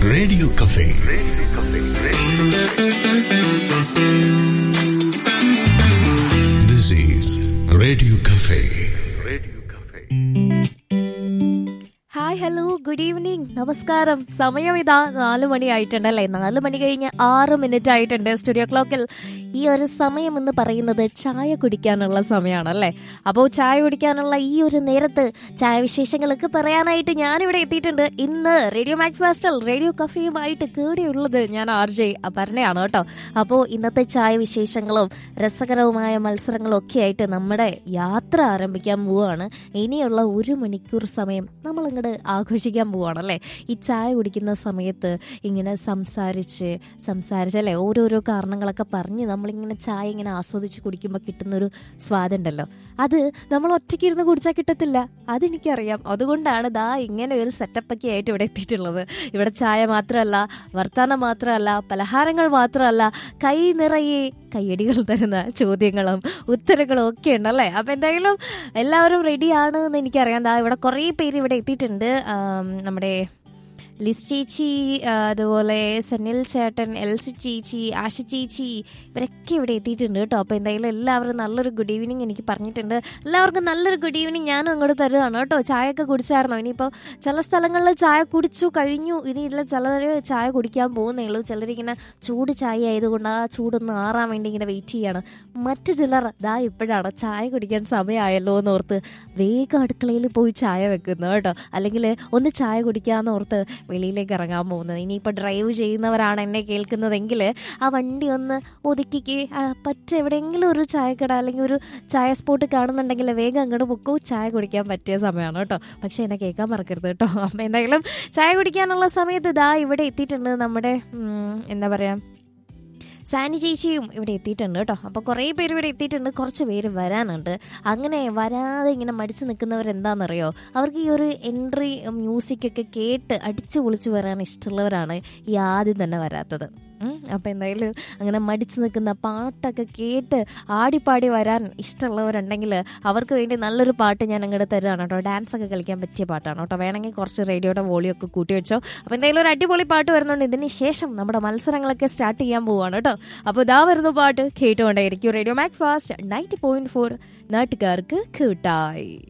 radio cafe this is radio cafe hi hello good evening നമസ്കാരം സമയം ഇതാ നാല് മണി ആയിട്ടുണ്ടല്ലേ നാല് മണി കഴിഞ്ഞ് ആറ് മിനിറ്റ് ആയിട്ടുണ്ട് സ്റ്റുഡിയോ ക്ലോക്കിൽ ഈ ഒരു സമയം എന്ന് പറയുന്നത് ചായ കുടിക്കാനുള്ള സമയമാണല്ലേ അപ്പോൾ ചായ കുടിക്കാനുള്ള ഈ ഒരു നേരത്ത് ചായ വിശേഷങ്ങളൊക്കെ പറയാനായിട്ട് ഞാനിവിടെ എത്തിയിട്ടുണ്ട് ഇന്ന് റേഡിയോ മാക്സ് മാസ്റ്റൽ റേഡിയോ കഫേയുമായിട്ട് കൂടെയുള്ളത് ഞാൻ ആർ ജെ അപർണയാണ് കേട്ടോ അപ്പോൾ ഇന്നത്തെ ചായ വിശേഷങ്ങളും രസകരവുമായ മത്സരങ്ങളും ഒക്കെ ആയിട്ട് നമ്മുടെ യാത്ര ആരംഭിക്കാൻ പോവുകയാണ് ഇനിയുള്ള ഒരു മണിക്കൂർ സമയം നമ്മൾ അങ്ങോട്ട് ആഘോഷിക്കാൻ പോവാണല്ലേ ഈ ചായ കുടിക്കുന്ന സമയത്ത് ഇങ്ങനെ സംസാരിച്ച് സംസാരിച്ചല്ലേ ഓരോരോ കാരണങ്ങളൊക്കെ പറഞ്ഞ് നമ്മളിങ്ങനെ ചായ ഇങ്ങനെ ആസ്വദിച്ച് കുടിക്കുമ്പോൾ കിട്ടുന്നൊരു സ്വാദുണ്ടല്ലോ അത് നമ്മൾ ഒറ്റയ്ക്ക് ഇരുന്ന് കുടിച്ചാൽ കിട്ടത്തില്ല അതെനിക്കറിയാം അതുകൊണ്ടാണ് ദാ ഇങ്ങനെ ഒരു സെറ്റപ്പൊക്കെ ആയിട്ട് ഇവിടെ എത്തിയിട്ടുള്ളത് ഇവിടെ ചായ മാത്രമല്ല വർത്തമാനം മാത്രമല്ല പലഹാരങ്ങൾ മാത്രമല്ല കൈ നിറയെ കയ്യടികൾ തരുന്ന ചോദ്യങ്ങളും ഉത്തരങ്ങളും ഒക്കെ ഉണ്ടല്ലേ അപ്പം എന്തായാലും എല്ലാവരും റെഡിയാണ് എന്ന് എനിക്കറിയാം ദാ ഇവിടെ കുറേ പേര് ഇവിടെ എത്തിയിട്ടുണ്ട് ആം, നമ്മുടെ ലിസ് ചേച്ചി ആ, അതുപോലെ സനിൽ ചേട്ടൻ എൽസി ചേച്ചി ആശ ചേച്ചി ഇവരൊക്കെ ഇവിടെ എത്തിയിട്ടുണ്ട് കേട്ടോ അപ്പോൾ എന്തായാലും എല്ലാവരും നല്ലൊരു ഗുഡ് ഈവനിങ് എനിക്ക് പറഞ്ഞിട്ടുണ്ട് എല്ലാവർക്കും നല്ലൊരു ഗുഡ് ഈവനിങ് ഞാനും അങ്ങോട്ട് തരുവാണ് കേട്ടോ ചായയൊക്കെ കുടിച്ചായിരുന്നോ ഇനിയിപ്പോൾ ചില സ്ഥലങ്ങളിൽ ചായ കുടിച്ചു കഴിഞ്ഞു ഇനിയില്ല ചിലർ ചായ കുടിക്കാൻ പോകുന്നേ ഉള്ളൂ ചിലരിങ്ങനെ ചൂട് ചായ ആയതുകൊണ്ട് ആ ചൂടൊന്ന് ആറാൻ വേണ്ടി ഇങ്ങനെ വെയിറ്റ് ചെയ്യാണ് മറ്റു ചിലർ ദാ ഇപ്പോഴാണ് ചായ കുടിക്കാൻ സമയമായല്ലോ എന്ന് ഓർത്ത് വേഗം അടുക്കളയിൽ പോയി ചായ വെക്കുന്നത് കേട്ടോ അല്ലെങ്കിൽ ഒന്ന് ചായ കുടിക്കാമെന്ന് ഓർത്ത് വെളിയിലേക്ക് ഇറങ്ങാൻ പോകുന്നത് ഇനിയിപ്പോൾ ഡ്രൈവ് ചെയ്യുന്നവരാണ് എന്നെ കേൾക്കുന്നതെങ്കിൽ ആ വണ്ടി ഒന്ന് ഒതുക്കിക്ക് പറ്റ എവിടെയെങ്കിലും ഒരു ചായക്കട അല്ലെങ്കിൽ ഒരു ചായ സ്പോട്ട് കാണുന്നുണ്ടെങ്കിൽ വേഗം അങ്ങോട്ട് പൊക്കോ ചായ കുടിക്കാൻ പറ്റിയ സമയമാണ് കേട്ടോ പക്ഷേ എന്നെ കേൾക്കാൻ മറക്കരുത് കേട്ടോ അപ്പം എന്തായാലും ചായ കുടിക്കാനുള്ള സമയത്ത് ഇതാ ഇവിടെ എത്തിയിട്ടുണ്ട് നമ്മുടെ ഉം, എന്താ പറയുക സാനി ചേച്ചിയും ഇവിടെ എത്തിയിട്ടുണ്ട് കേട്ടോ അപ്പോൾ കുറേ പേര് ഇവിടെ എത്തിയിട്ടുണ്ട് കുറച്ച് പേര് വരാനുണ്ട് അങ്ങനെ വരാതെ ഇങ്ങനെ മടിച്ച് നിൽക്കുന്നവരെന്താണെന്നറിയോ അവർക്ക് ഈ ഒരു എൻട്രി മ്യൂസിക് ഒക്കെ കേട്ട് അടിച്ചു പൊളിച്ച് വരാൻ ഇഷ്ടമുള്ളവരാണ് ഈ ആദ്യം തന്നെ വരാത്തത് അപ്പോൾ എന്തായാലും അങ്ങനെ മടിച്ച് നിൽക്കുന്ന പാട്ടൊക്കെ കേട്ട് ആടിപ്പാടി വരാൻ ഇഷ്ടമുള്ളവരുണ്ടെങ്കിൽ അവർക്ക് വേണ്ടി നല്ലൊരു പാട്ട് ഞാൻ അങ്ങോട്ട് തരുകയാണ് കേട്ടോ ഡാൻസ് ഒക്കെ കളിക്കാൻ പറ്റിയ പാട്ടാണ് കേട്ടോ വേണമെങ്കിൽ കുറച്ച് റേഡിയോയുടെ വോളിയം ഒക്കെ കൂട്ടി വെച്ചോ അപ്പോൾ എന്തായാലും ഒരു അടിപൊളി പാട്ട് വരുന്നുണ്ട് ഇതിന് ശേഷം നമ്മുടെ മത്സരങ്ങളൊക്കെ സ്റ്റാർട്ട് ചെയ്യാൻ പോവാണ് കേട്ടോ അപ്പോൾ ഇതാ വരുന്ന പാട്ട് കേട്ടുകൊണ്ടേയിരിക്കും radio Macfast ninety point four നാട്ടുകാർക്ക് കൂട്ടായി